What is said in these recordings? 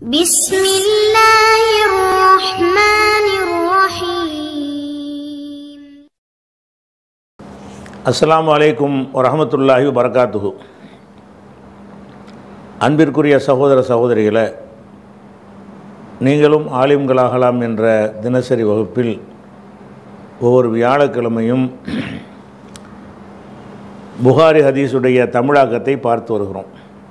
بسم الله الرحمن الرحيم அஸ்ஸலாமு அலைக்கும் வரஹமத்துல்லாஹி வரகாத்துஹு அன்பிற்குரிய சகோதர சகோதரிகளே நீங்களும் ஆலிம்களாகலாம் என்ற தினசரி வகுப்பில் ஒவ்வொரு வியாழக்கிழமையும் புகாரி ஹதீஸுடைய தமிழாக்கத்தை பார்த்து வருகிறோம்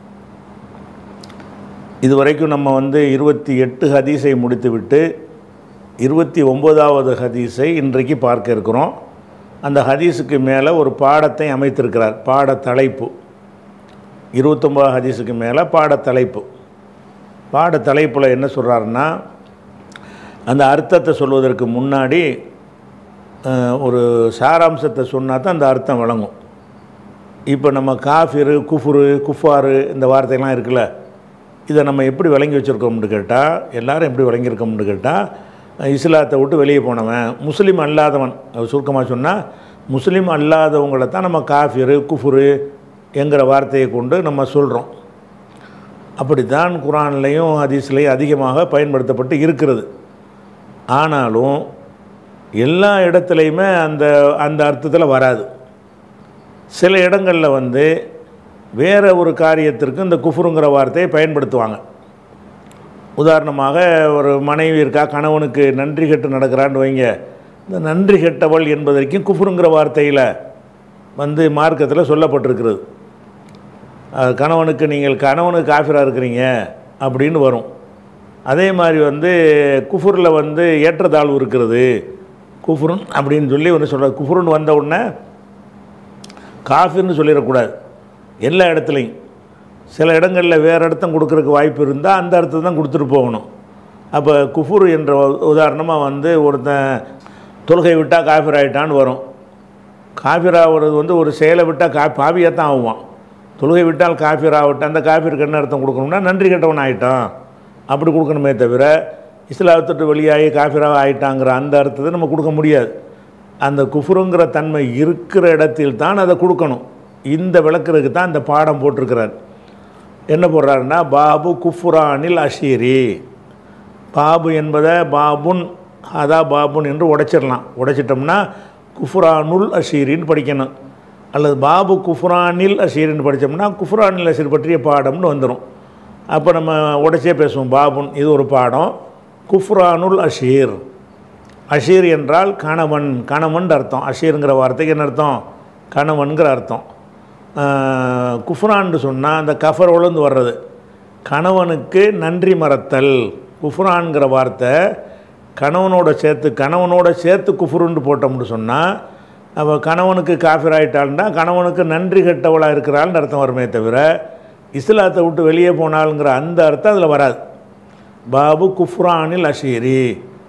இதுவரைக்கும் நம்ம வந்து இருபத்தி எட்டு ஹதீஸை முடித்துவிட்டு இருபத்தி ஒம்போதாவது ஹதீஸை இன்றைக்கு பார்க்க இருக்கிறோம் அந்த ஹதீஸுக்கு மேலே ஒரு பாடத்தை அமைத்திருக்கிறார் பாட தலைப்பு இருபத்தொம்பது ஹதீஸுக்கு மேலே பாட தலைப்பு பாட தலைப்பில் என்ன சொல்கிறாருன்னா அந்த அர்த்தத்தை சொல்வதற்கு முன்னாடி அஹ், ஒரு சாராம்சத்தை சொன்னால் தான் அந்த அர்த்தம் விளங்கும் இப்போ நம்ம காஃபிரு குஃபுரு குஃபாரு இந்த வார்த்தையெல்லாம் இருக்குல்ல இதை நம்ம எப்படி விளங்கி வச்சுருக்கோம்னு கேட்டால் எல்லாரும் எப்படி விளங்கியிருக்கோம்னு கேட்டால் இஸ்லாத்தை விட்டு வெளியே போனவன் முஸ்லீம் அல்லாதவன் அது சுருக்கமாக சொன்னால் முஸ்லீம் அல்லாதவங்களை தான் நம்ம காஃபிரு குஃபுரு என்கிற வார்த்தையை கொண்டு நம்ம சொல்கிறோம் அப்படித்தான் குரான்லேயும் ஹதீஸ்லேயும் அதிகமாக பயன்படுத்தப்பட்டு இருக்கிறது ஆனாலும் எல்லா இடத்துலையுமே அந்த அந்த அர்த்தத்தில் வராது சில இடங்களில் வந்து வேற ஒரு காரியத்திற்கு இந்த குஃபுருங்கிற வார்த்தையை பயன்படுத்துவாங்க உதாரணமாக ஒரு மனைவி இருக்கா கணவனுக்கு நன்றி கெட்டு நடக்கிறான்னு வைங்க இந்த நன்றி கெட்டவள் என்பதற்கும் குஃபுருங்கிற வார்த்தையில் வந்து மார்க்கத்தில் சொல்லப்பட்டிருக்கிறது அஹ் கணவனுக்கு நீங்கள் கணவனுக்கு காஃபிராக இருக்கிறீங்க அப்படின்னு வரும் அதே மாதிரி வந்து குஃபுரில் வந்து ஏற்றத்தாழ்வு இருக்கிறது குஃபுருன் அப்படின்னு சொல்லி ஒன்று சொல்கிறார் குஃபுருன்னு வந்த உடனே காஃபிர்னு சொல்லிடக்கூடாது எல்லா இடத்துலையும் சில இடங்களில் வேறு அர்த்தம் கொடுக்கறதுக்கு வாய்ப்பு இருந்தால் அந்த அர்த்தம் தான் கொடுத்துட்டு போகணும் அப்போ குஃபுர் என்ற உதாரணமாக வந்து ஒருத்தன் தொழுகை விட்டால் காஃபிர் ஆகிட்டான்னு வரும் காஃபிர் ஆகிறது வந்து ஒரு செயலை விட்டால் கா பாவியாக தான் ஆகுவான் தொழுகை விட்டால் காஃபிர் ஆகட்டும் அந்த காஃபிருக்கு என்ன அர்த்தம் கொடுக்கணும்னா நன்றி கெட்டவன் ஆகிட்டான் அப்படி கொடுக்கணுமே தவிர இஸ்லாத்தட்டு வெளியாகி காஃபிராக ஆகிட்டாங்கிற அந்த அர்த்தத்தை நம்ம கொடுக்க முடியாது அந்த குஃபுருங்கிற தன்மை இருக்கிற இடத்தில் தான் அதை கொடுக்கணும் இந்த விளக்குறதுக்கு தான் இந்த பாடம் போட்டிருக்கிறார் என்ன போடுறாருன்னா பாபு குஃபுரானில் அஷீரி பாபு என்பதை பாபுன் அதா பாபுன் என்று உடைச்சிடலாம் உடைச்சிட்டோம்னா குஃபுரானுல் அஷீரின்னு படிக்கணும் அல்லது பாபு குஃபுரானில் அஷீரின்னு படித்தோம்னா குஃபுரானில் அஷீர் பற்றிய பாடம்னு வந்துடும் அப்போ நம்ம உடைச்சே பேசுவோம் பாபுன் இது ஒரு பாடம் குஃப்ரானுல் அஷீர் அஷீர் என்றால் கணவன் கணவன் அர்த்தம் அஷீருங்கிற வார்த்தைக்கு என்ன அர்த்தம் கணவன்கிற அர்த்தம் ஆஹ், குஃப்ரான்னு சொன்னால் அந்த கஃபரோலேருந்து வர்றது கணவனுக்கு நன்றி மறத்தல் குஃப்ரான்கிற வார்த்தை கணவனோட சேர்த்து கணவனோட சேர்த்து குஃபுருன்னு போட்டோம்னு சொன்னால் அவ கணவனுக்கு காஃபிர் ஆயிட்டாள்னா கணவனுக்கு நன்றி கெட்டவளாக இருக்கிறாள்னு அர்த்தம் வருமே தவிர இஸ்லாத்தை விட்டு வெளியே போனாளுங்கிற அந்த அர்த்தம் அதில் வராது பாபு குஃப்ரானில் அஷீரி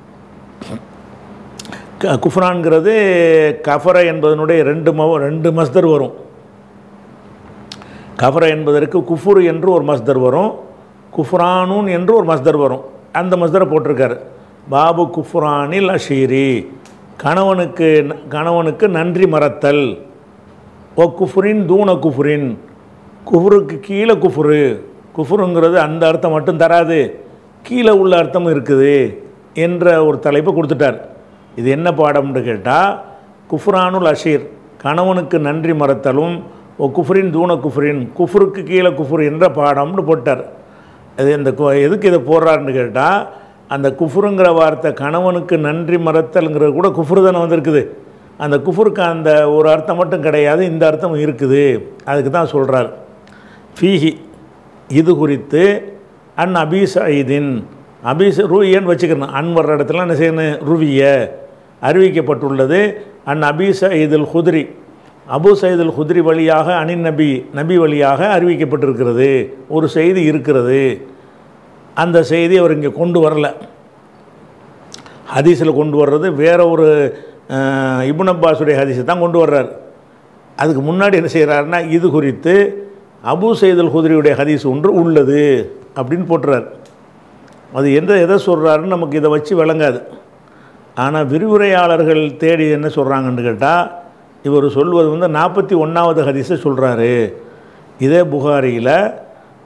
க- குஃப்ரான்ங்கிறது கஃபர என்பதனுடைய ரெண்டு ம ரெண்டு மஸ்தர் வரும் கஃபர என்பதற்கு குஃபுரு என்று ஒரு மஸ்தர் வரும் குஃப்ரானூன் என்று ஒரு மஸ்தர் வரும் அந்த மஸ்தரை போட்டிருக்காரு பாபு குஃப்ரானில் அஷீரி கணவனுக்கு கணவனுக்கு நன்றி மறத்தல் ஓ குஃபுரின் தூண குஃபுரின் குஃபுருக்கு கீழே குஃபுரு குஃபுருங்கிறது அந்த அர்த்தம் மட்டும் தராது கீழே உள்ள அர்த்தமும் இருக்குது என்ற ஒரு தலைப்பை கொடுத்துட்டார் இது என்ன பாடம்னு கேட்டால் குஃப்ரானுல் அஷீர் கணவனுக்கு நன்றி மறத்தலும் ஓ குஃப்ரின் தூண குஃப்ரின் குஃப்ருக்கு கீழே குஃபுர் என்ற பாடம்னு போட்டார் அது இந்த கு- எதுக்கு இதை போடுறாருன்னு கேட்டால் அந்த குஃபுருங்கிற வார்த்தை கணவனுக்கு நன்றி மறத்தல்ங்கிறது கூட குஃபுரு தானே வந்திருக்குது அந்த குஃபுருக்கு அந்த ஒரு அர்த்தம் மட்டும் கிடையாது இந்த அர்த்தம் இருக்குது அதுக்கு தான் சொல்கிறார் ஃபீஹி இது குறித்து அன் அபீஸ் ஐதின் அபீஸ் ரூயன்னு வச்சுக்கணும் அன் வர்ற இடத்துல என்ன செய்யணும் ருவிய அறிவிக்கப்பட்டுள்ளது அன் அபீஸ் ஐதுல் குதிரி அபு சைதுல் குதிரி வழியாக அனின் நபி நபி வழியாக அறிவிக்கப்பட்டிருக்கிறது ஒரு செய்தி இருக்கிறது அந்த செய்தி அவர் இங்கே கொண்டு வரல ஹதீஸில் கொண்டு வர்றது வேற ஒரு அஹ், இப்னு அப்பாஸுடைய ஹதீஸை தான் கொண்டு வர்றார் அதுக்கு முன்னாடி என்ன செய்கிறாருன்னா இது குறித்து அபு சைதுல் குதிரியுடைய ஹதீஸ் ஒன்று உள்ளது அப்படின்னு போட்டுறார் அது எந்த எதை சொல்கிறாருன்னு நமக்கு இதை வச்சு விளங்காது ஆனால் விரிவுரையாளர்கள் தேடி என்ன சொல்கிறாங்கன்னு கேட்டால் இவர் சொல்வது வந்து நாற்பத்தி ஒன்றாவது ஹதீஸை சொல்கிறாரு இதே புகாரியில்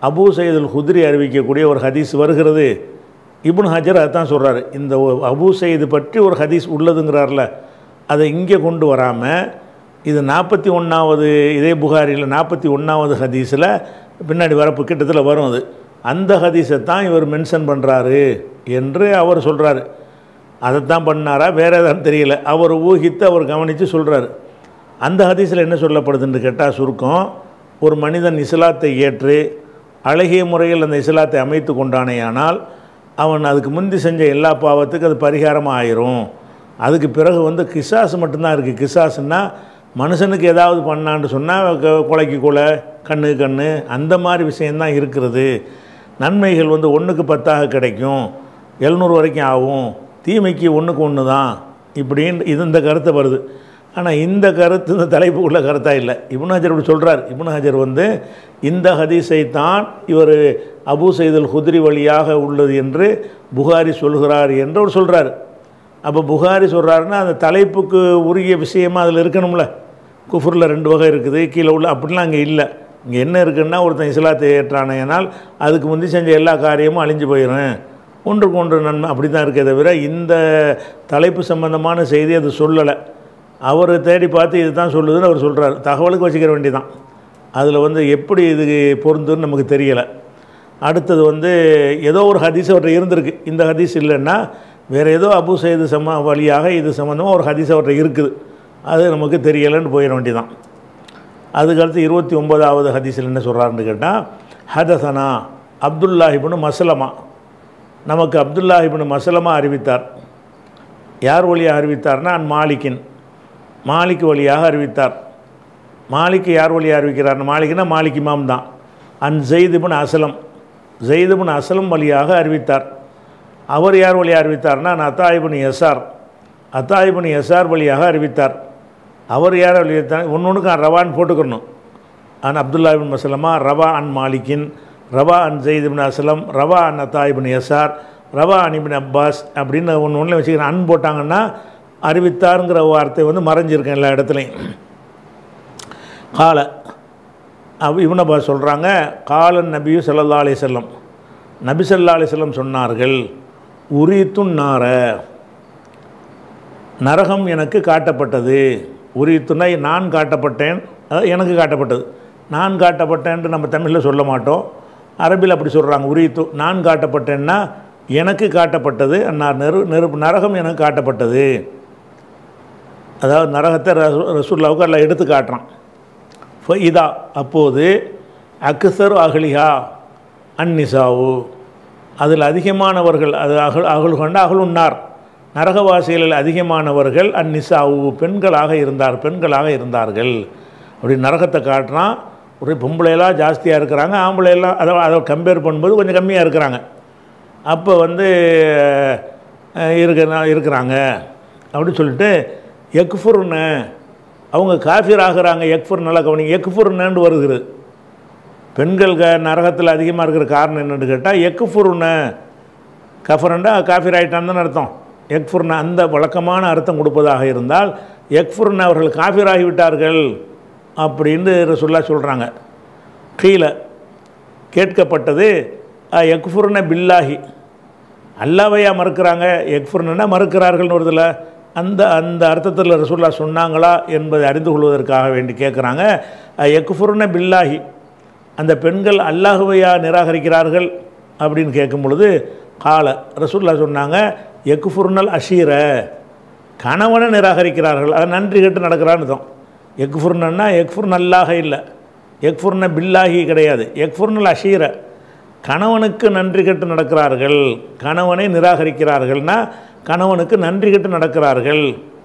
அபூ சயீதுல் ஹுத்ரி அறிவிக்கக்கூடிய ஒரு ஹதீஸ் வருகிறது இப்னு ஹஜர் அதான் சொல்கிறாரு இந்த ஒ- அபூ சயீது பற்றி ஒரு ஹதீஸ் உள்ளதுங்கிறார்ல அதை இங்கே கொண்டு வராமல் இது நாற்பத்தி ஒன்றாவது இதே புகாரியில் நாற்பத்தி ஒன்றாவது ஹதீஸில் பின்னாடி வரப்பு கிட்டத்தில் வரும் அது அந்த ஹதீஸை தான் இவர் மென்ஷன் பண்ணுறாரு என்று அவர் சொல்கிறாரு அதைத்தான் பண்ணாரா வேற ஏதாவது தெரியல அவர் ஊகித்து அவர் கவனித்து சொல்கிறாரு அந்த ஹதீஸில் என்ன சொல்லப்படுதுன்னு கேட்டால் சுருக்கம் ஒரு மனிதன் இஸ்லாத்தை ஏற்று அழகிய முறையில் அந்த இஸ்லாத்தை அமைத்து கொண்டானேயானால் அவன் அதுக்கு முந்தி செஞ்ச எல்லா பாவத்துக்கும் அது பரிகாரமாக ஆயிரும் அதுக்கு பிறகு வந்து கிசாஸ் மட்டும்தான் இருக்குது கிசாஸ்னா மனுஷனுக்கு ஏதாவது பண்ணான்னு சொன்னால் கொலைக்கு கொலை கண்ணுக்கு கண்ணு அந்த மாதிரி விஷயந்தான் இருக்கிறது நன்மைகள் வந்து ஒன்றுக்கு பத்தாக கிடைக்கும் எழுநூறு வரைக்கும் ஆகும் தீமைக்கு ஒன்றுக்கு ஒன்று தான் இப்படின்னு இது இந்த கருத்து வருது ஆனால் இந்த கருத்து இந்த தலைப்பு உள்ள கருத்தாக இல்லை இப்னு ஹஜர் இப்படி சொல்கிறார் இப்னு ஹஜர் வந்து இந்த ஹதீஸை தான் இவர் அபூ சைதுல் ஹுத்ரி வழியாக உள்ளது என்று புகாரி சொல்கிறார் என்று அவர் சொல்கிறார் அப்போ புகாரி சொல்கிறாருன்னா அந்த தலைப்புக்கு உரிய விஷயமா அதில் இருக்கணும்ல குஃபுரில் ரெண்டு வகை இருக்குது கீழே உள்ள அப்படிலாம் அங்கே இல்லை இங்கே என்ன இருக்குன்னா ஒருத்தன் இஸ்லாத்தை ஏற்றானேனால் அதுக்கு முந்தி செஞ்ச எல்லா காரியமும் அழிஞ்சு போயிடும் ஒன்றுக்கு ஒன்று நன்மை அப்படி தான் இருக்கே தவிர இந்த தலைப்பு சம்பந்தமான செய்தி அது சொல்லலை அவர் தேடி பார்த்து இது தான் சொல்லுதுன்னு அவர் சொல்கிறார் தகவலுக்கு வச்சுக்கிற வேண்டியதான் அதில் வந்து எப்படி இது பொருந்துன்னு நமக்கு தெரியலை அடுத்தது வந்து ஏதோ ஒரு ஹதீஸ் அவர்கிட்ட இருந்திருக்கு இந்த ஹதீஸ் இல்லைன்னா வேறு ஏதோ அபு சைது சம வழியாக இது சம்மந்தமாக ஒரு ஹதீஸ் அவர்கிட்ட இருக்குது அது நமக்கு தெரியலைன்னு போயிட வேண்டியதான் அதுக்கடுத்து இருபத்தி ஒன்பதாவது ஹதீஸில் என்ன சொல்கிறாருன்னு கேட்டால் ஹதசனா அப்துல்லாஹிபுனு மசலமா நமக்கு அப்துல்லாஹிபுனு மசலமா அறிவித்தார் யார் வழியாக அறிவித்தார்னா அன் மாலிக்கின் மாலிக் வழியாக அறிவித்தார் மாலிக் யார் வழியாக அறிவிக்கிறார் மாலிக்னா மாலிக் இமாம் தான் அன் ஜெய்துபின் அசலம் ஜெய்துபின் அசலம் வழியாக அறிவித்தார் அவர் யார் வழியாக அறிவித்தார்னா நான் அத்தாயிபின் எஸ்ஆர் அத்தாயிபின் எஸ்ஆர் வழியாக அறிவித்தார் அவர் யார் வழியாக ஒன்று ஒன்றுக்கு ரவான் போட்டுக்கணும் அன் அப்துல்லாபின் மசலமா ரவா அன் மாலிக்கின் ரவா அன் ஜெயித் அஸ்லம் ரவா அன் அத்தாயிபின் எஸ்ஆர் ரவா அன் இபின் அப்பாஸ் அப்படின்னு ஒன்று ஒன்றில் வச்சுக்கிறேன் அன் போட்டாங்கன்னா அறிவித்தாருங்கிற வார்த்தை வந்து மறைஞ்சிருக்கேன் எல்லா இடத்துலையும் கால அவ் இவன் அப்பாஸ் சொல்கிறாங்க காலன் நபியு சல்லல்லா அலி செல்லம் நபி சல்லா அலி செல்லம் சொன்னார்கள் உரித்துன் நார நரகம் எனக்கு காட்டப்பட்டது உரித்துனை நான் காட்டப்பட்டேன் அதாவது எனக்கு காட்டப்பட்டது நான் காட்டப்பட்டேன்ட்டு நம்ம தமிழில் சொல்ல மாட்டோம் அரபியில் அப்படி சொல்கிறாங்க உரித்து நான் காட்டப்பட்டேன்னா எனக்கு காட்டப்பட்டது நான் நெரு நெருப்பு நரகம் எனக்கு காட்டப்பட்டது அதாவது நரகத்தை ரசு ரசூல்லாவுக்கு எல்லாம் எடுத்து காட்டுறான் ஃப இதா அப்போது அக்சர் அகலிஹா அந்நிசாவு அதில் அதிகமானவர்கள் அது அகல் அகல் கொண்ட அகலுன்னார் நரகவாசிகளில் அதிகமானவர்கள் அந்நிசாவு பெண்களாக இருந்தார் பெண்களாக இருந்தார்கள் அப்படி நரகத்தை காட்டுறான் ஒரு பொம்பளையெல்லாம் ஜாஸ்தியாக இருக்கிறாங்க ஆம்பளையெல்லாம் அதை அதை கம்பேர் பண்ணும்போது கொஞ்சம் கம்மியாக இருக்கிறாங்க அப்போ வந்து அஹ், இருக்க இருக்கிறாங்க அப்படின்னு சொல்லிட்டு எக்ஃபுர்னு அவங்க காஃபிர் ஆகுறாங்க எக்ஃபுர் நல்லா கவனிங்க எக்ஃபுர்னு வருகிறது பெண்கள் க நரகத்தில் அதிகமாக இருக்கிற காரணம் என்னன்னு கேட்டால் எக்ஃபுர்னு கஃபரண்டா காஃபிர் ஆயிட்டான்னு அர்த்தம் எக்ஃபுர்ன அந்த வழக்கமான அர்த்தம் கொடுப்பதாக இருந்தால் எக்ஃபுர்ன அவர்கள் காஃபிர் ஆகிவிட்டார்கள் அப்படின்னு சொல்லா சொல்கிறாங்க கீழே கேட்கப்பட்டது எக்ஃபுர்ன பில்லாஹி அல்லாவையா மறுக்கிறாங்க எக்ஃபுர்னா மறுக்கிறார்கள்னு வருதுல அந்த அந்த அர்த்தத்தில் ரசூல்லா சொன்னாங்களா என்பதை அறிந்து கொள்வதற்காக வேண்டி கேட்குறாங்க எக்ஃபுர்ன பில்லாஹி அந்த பெண்கள் அல்லாஹுவையா நிராகரிக்கிறார்கள் அப்படின்னு கேட்கும் பொழுது கால ரசூல்லா சொன்னாங்க எக்ஃபுர்னல் அஷீர கணவனை நிராகரிக்கிறார்கள் அதை நன்றி கேட்டு நடக்கிறான்னு தான் எக்ஃபுர்னா எக்ஃபுர்ன் அல்லாஹ இல்லை எக்ஃபுர்ன பில்லாஹி கிடையாது எக்ஃபுர்னல் அஷீர கணவனுக்கு நன்றி கெட்டு நடக்கிறார்கள் கணவனை நிராகரிக்கிறார்கள்னா கணவனுக்கு நன்றி கெட்டு நடக்கிறார்கள்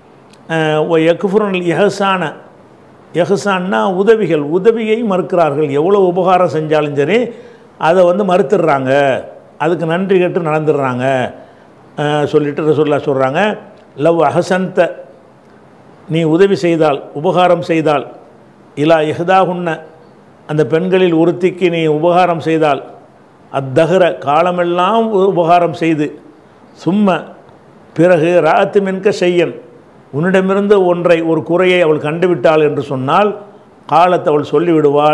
எக்ஃபுர்னல் எஹசான எஹசான்னா உதவிகள் உதவியை மறுக்கிறார்கள் எவ்வளோ உபகாரம் செஞ்சாலும் சரி அதை வந்து மறுத்துடுறாங்க அதுக்கு நன்றி கெட்டு நடந்துடுறாங்க அஹ், சொல்லிட்டு ரசூல்லா சொல்கிறாங்க லவ் அஹசந்த நீ உதவி செய்தால் உபகாரம் செய்தால் இலா எஹ்தாகுன்ன அந்த பெண்களில் ஒருத்திக்கு நீ உபகாரம் செய்தால் அத்தகர காலமெல்லாம் உபகாரம் செய்து சும்ம பிறகு ராத்து மின்க செய்யன் உன்னிடமிருந்து ஒன்றை ஒரு குறையை அவள் கண்டுவிட்டாள் என்று சொன்னால் காலத்தை அவள் சொல்லிவிடுவாள்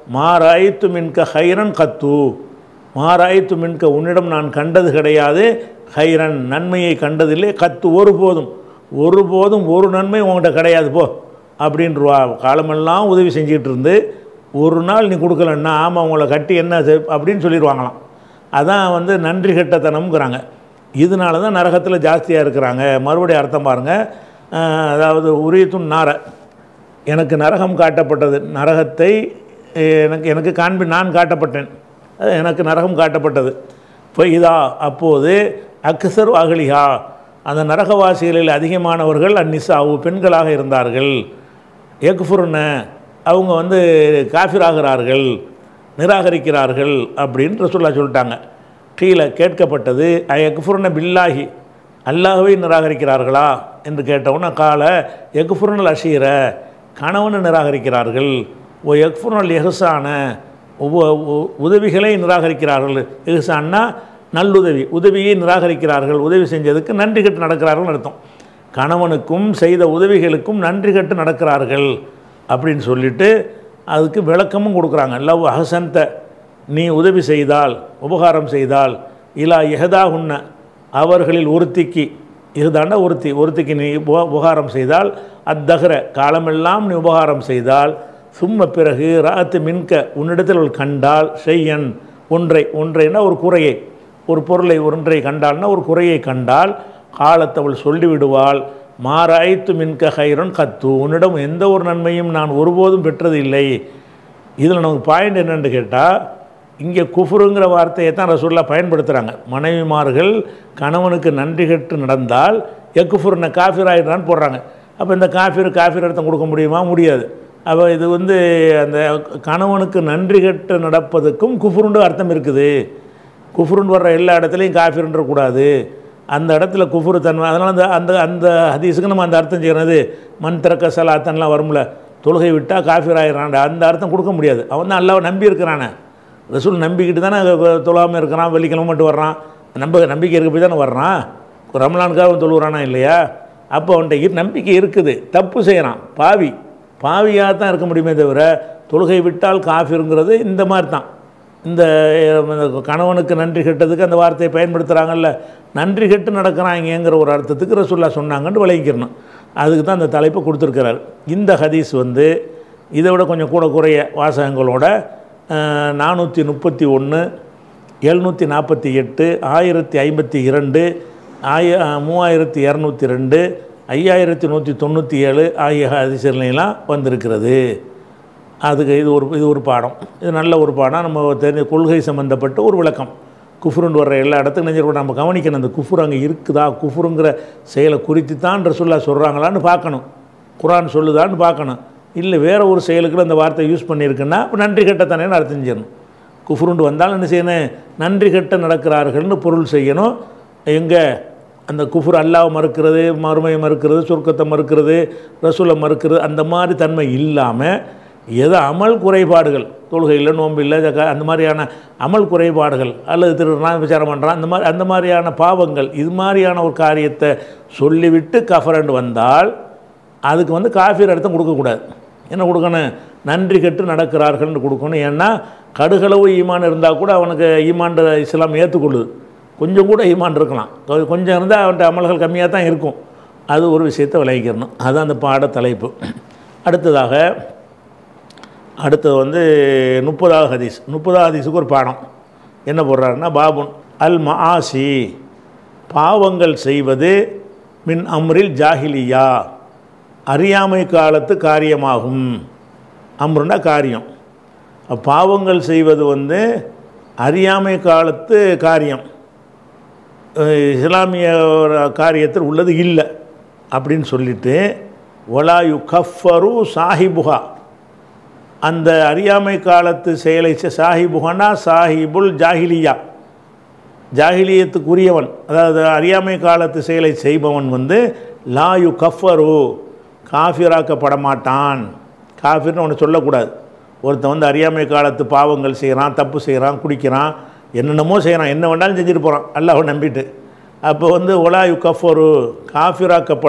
மாராய்த்து மின்க ஹைரன் கத்து மாராய்த்து மின்க உன்னிடம் நான் கண்டது கிடையாது ஹைரன் நன்மையை கண்டதில்லை கத்து ஒருபோதும் ஒருபோதும் ஒரு நன்மை உங்கள்கிட்ட கிடையாது போ அப்படின்றவா காலமெல்லாம் உதவி செஞ்சுக்கிட்டு இருந்து ஒரு நாள் நீ கொடுக்கலன்னா ஆமாம் உங்களை கட்டி என்ன செய்- அப்படின்னு சொல்லிடுவாங்களாம் அதான் வந்து நன்றி கெட்டத்தனம்ங்கிறாங்க இதனால தான் நரகத்தில் ஜாஸ்தியாக இருக்கிறாங்க மறுபடியும் அர்த்தம் பாருங்கள் அதாவது உரியத்துன் நார எனக்கு நரகம் காட்டப்பட்டது நரகத்தை அஹ், எனக்கு எனக்கு காண்பி நான் காட்டப்பட்டேன் அது எனக்கு நரகம் காட்டப்பட்டது இப்போ இதா அப்போது அக்சர் அகலிஹா அந்த நரகவாசிகளில் அதிகமானவர்கள் அந்நிசாவு பெண்களாக இருந்தார்கள் எக்ஃபுர்ன அவங்க வந்து காஃபிராகிறார்கள் நிராகரிக்கிறார்கள் அப்படின்னு ரசூல்லா சொல்லிட்டாங்க கீழே கேட்கப்பட்டது எக்ஃபுர்ன பில்லாஹி அல்லாஹ்வை நிராகரிக்கிறார்களா என்று கேட்டவுடனே கால எக்ஃபுர்னல் அஷீர கணவனை நிராகரிக்கிறார்கள் ஓ எக்ஃபுர்னல் எஹ்சான ஒவ்வொ- ஒ- உதவிகளை நிராகரிக்கிறார்கள் எஹ்சான்னா நல்லுதவி உதவியை நிராகரிக்கிறார்கள் உதவி செஞ்சதுக்கு நன்றி கட்டு நடக்கிறார்கள் அர்த்தம் கணவனுக்கும் செய்த உதவிகளுக்கும் நன்றி கட்டு நடக்கிறார்கள் அப்படின்னு சொல்லிட்டு அதுக்கு விளக்கமும் கொடுக்குறாங்க லவ் அஹசந்த நீ உதவி செய்தால் உபகாரம் செய்தால் இலா எஹதா உன்ன அவர்களில் ஒருத்திக்கு இதுதாண்டா ஒருத்தி ஒருத்திக்கு நீ உப- உபகாரம் செய்தால் அத்தகர காலமெல்லாம் நீ உபகாரம் செய்தால் சும்ம பிறகு ராத்து மின்க உன்னிடத்தில் அவள் கண்டால் செய்யன் ஒன்றை ஒன்றைன்னா ஒரு குறையை ஒரு பொருளை ஒன்றை கண்டால்னா ஒரு குறையை கண்டால் காலத்தை அவள் சொல்லிவிடுவாள் மாராய்த்து மின்க ஹைரன் கத்து உன்னிடம் எந்த ஒரு நன்மையும் நான் ஒருபோதும் பெற்றது இல்லை இதில் நமக்கு பாயிண்ட் என்னன்னு கேட்டால் இங்கே குஃபுருங்கிற வார்த்தையை தான் ரசூல்லா பயன்படுத்துகிறாங்க மனைவிமார்கள் கணவனுக்கு நன்றி கெட்டு நடந்தால் எக்குஃபுர்ன காஃபிர் ஆகிடுறான்னு போடுறாங்க அப்போ இந்த காஃபிர் காஃபிர் அர்த்தம் கொடுக்க முடியுமா முடியாது அப்போ இது வந்து அந்த கணவனுக்கு நன்றி கெட்டு நடப்பதுக்கும் குஃபுருண்டு அர்த்தம் இருக்குது குஃபுருன்னு வர்ற எல்லா இடத்துலையும் காஃபிர்ன்ற கூடாது அந்த இடத்துல குஃபுரு தன்மை அதனால் அந்த அந்த அந்த ஹதீஸுக்கு நம்ம அந்த அர்த்தம் செய்யறது மண் திறக்க சலாத்தன்லாம் வரும்ல தொழுகை விட்டால் காஃபிர் ஆயிடுறான் அந்த அர்த்தம் கொடுக்க முடியாது அவன் தான் அல்லாவை நம்பி இருக்கிறானே ரசூல் நம்பிக்கிட்டு தானே தொழாமல் இருக்கிறான் வெள்ளிக்கிழமை மட்டும் வர்றான் நம்ப நம்பிக்கை இருக்க போய் தானே வர்றான் ரமலானுக்காக அவன் தொழுகிறானா இல்லையா அப்போ அவன்கிட்ட இரு- நம்பிக்கை இருக்குது தப்பு செய்கிறான் பாவி பாவியாக தான் இருக்க முடியுமே தவிர தொழுகை விட்டால் காஃபிருங்கிறது இந்த மாதிரி தான் இந்த அஹ், கணவனுக்கு நன்றி கெட்டதுக்கு அந்த வார்த்தையை பயன்படுத்துகிறாங்கல்ல நன்றி கெட்டு நடக்கிறாங்கங்கிற ஒரு அர்த்தத்துக்கு ரசூல்லா சொன்னாங்கன்னு விளங்கிக்கிறணும் அதுக்கு தான் அந்த தலைப்பை கொடுத்துருக்கிறார் இந்த ஹதீஸ் வந்து இதை விட கொஞ்சம் கூட குறைய வாசகங்களோட நானூற்றி முப்பத்தி ஒன்று எழுநூற்றி நாற்பத்தி எட்டு ஆயிரத்தி ஐம்பத்தி இரண்டு ஆய மூவாயிரத்தி இரநூத்தி ரெண்டு ஐயாயிரத்தி நூற்றி தொண்ணூற்றி ஏழு ஆகிய ஹதீஸ்லாம் வந்திருக்கிறது அதுக்கு இது ஒரு இது ஒரு பாடம் இது நல்ல ஒரு பாடம் நம்ம தெரிஞ்ச கொள்கை சம்மந்தப்பட்ட ஒரு விளக்கம் குஃபுருன்னு வர்ற எல்லா இடத்துக்கும் நெஞ்சிருக்கோம் நம்ம கவனிக்கணும் அந்த குஃபுர் அங்கே இருக்குதா குஃபுருங்கிற செயலை குறித்து தான் ரசுல்லா சொல்கிறாங்களான்னு பார்க்கணும் குரான் சொல்லுதான்னு பார்க்கணும் இல்லை வேற ஒரு செயலுக்கு அந்த வார்த்தை யூஸ் பண்ணியிருக்குன்னா அப்போ நன்றி கெட்டத்தானேன்னு அர்த்தம் செஞ்சிடணும் குஃபுருண்டு வந்தாலும் என்ன செய்யணும் நன்றி கெட்ட நடக்கிறார்கள்னு பொருள் செய்யணும் எங்கே அந்த குஃபுர் அல்லாவை மறுக்கிறது மறுமையை மறுக்கிறது சொர்க்கத்தை மறுக்கிறது ரசூலை மறுக்கிறது அந்த மாதிரி தன்மை இல்லாமல் எது அமல் குறைபாடுகள் தொழுகையில் நோன்பு இல்லை ஜக்கா அந்த மாதிரியான அமல் குறைபாடுகள் அல்லது திருடுறான் விசாரம் பண்ணுறான் அந்த மாதிரி அந்த மாதிரியான பாவங்கள் இது மாதிரியான ஒரு காரியத்தை சொல்லிவிட்டு கஃபரண்ட் வந்தால் அதுக்கு வந்து காஃபீர் அர்த்தம் கொடுக்கக்கூடாது என்ன கொடுக்கணும் நன்றி கெட்டு நடக்கிறார்கள்னு கொடுக்கணும் ஏன்னா கடுகளவு ஈமான் இருந்தால் கூட அவனுக்கு ஈமான் இஸ்லாம் ஏற்றுக்கொள்ளுது கொஞ்சம் கூட ஈமான் இருக்கலாம் கொ- கொஞ்சம் இருந்தால் அவன்கிட்ட அமல்கள் கம்மியாக தான் இருக்கும் அது ஒரு விஷயத்தை விளைவிக்கிறணும் அதுதான் அந்த பாட தலைப்பு அடுத்ததாக அடுத்தது வந்து முப்பதாவது ஹதீஸ் முப்பதாவது ஹதீஸுக்கு ஒரு பாடம் என்ன போடுறாருன்னா பாபுன் அல் மஆசி பாவங்கள் செய்வது மின் அம்ரில் ஜாஹிலியா அறியாமை காலத்து காரியமாகும் அம்ருன்னா காரியம் அப்ப பாவங்கள் செய்வது வந்து அறியாமை காலத்து காரியம் அஹ் இஸ்லாமிய ஒரு காரியத்தில் உள்ளது இல்லை அப்படின்னு சொல்லிட்டு ஒலாயு கஃபரு சாஹிபுகா அந்த அறியாமை காலத்து செயலை செ- சாஹிபுகனா சாஹிபுல் ஜாஹிலியா ஜாஹிலியத்துக்குரியவன் அதாவது அறியாமை காலத்து செயலை செய்பவன் வந்து லாயு கஃபரு காஃபிராக்கப்பட மாட்டான் காஃபிர்னு ஒன்று சொல்லக்கூடாது ஒருத்தன் வந்து அறியாமை காலத்து பாவங்கள் செய்கிறான் தப்பு செய்கிறான் குடிக்கிறான் என்னென்னமோ செய்கிறான் என்ன வேணாலும் செஞ்சுட்டு போகிறான் அல்லாஹ்வை நம்பிட்டு அப்போ வந்து ஒலாயு கஃபரு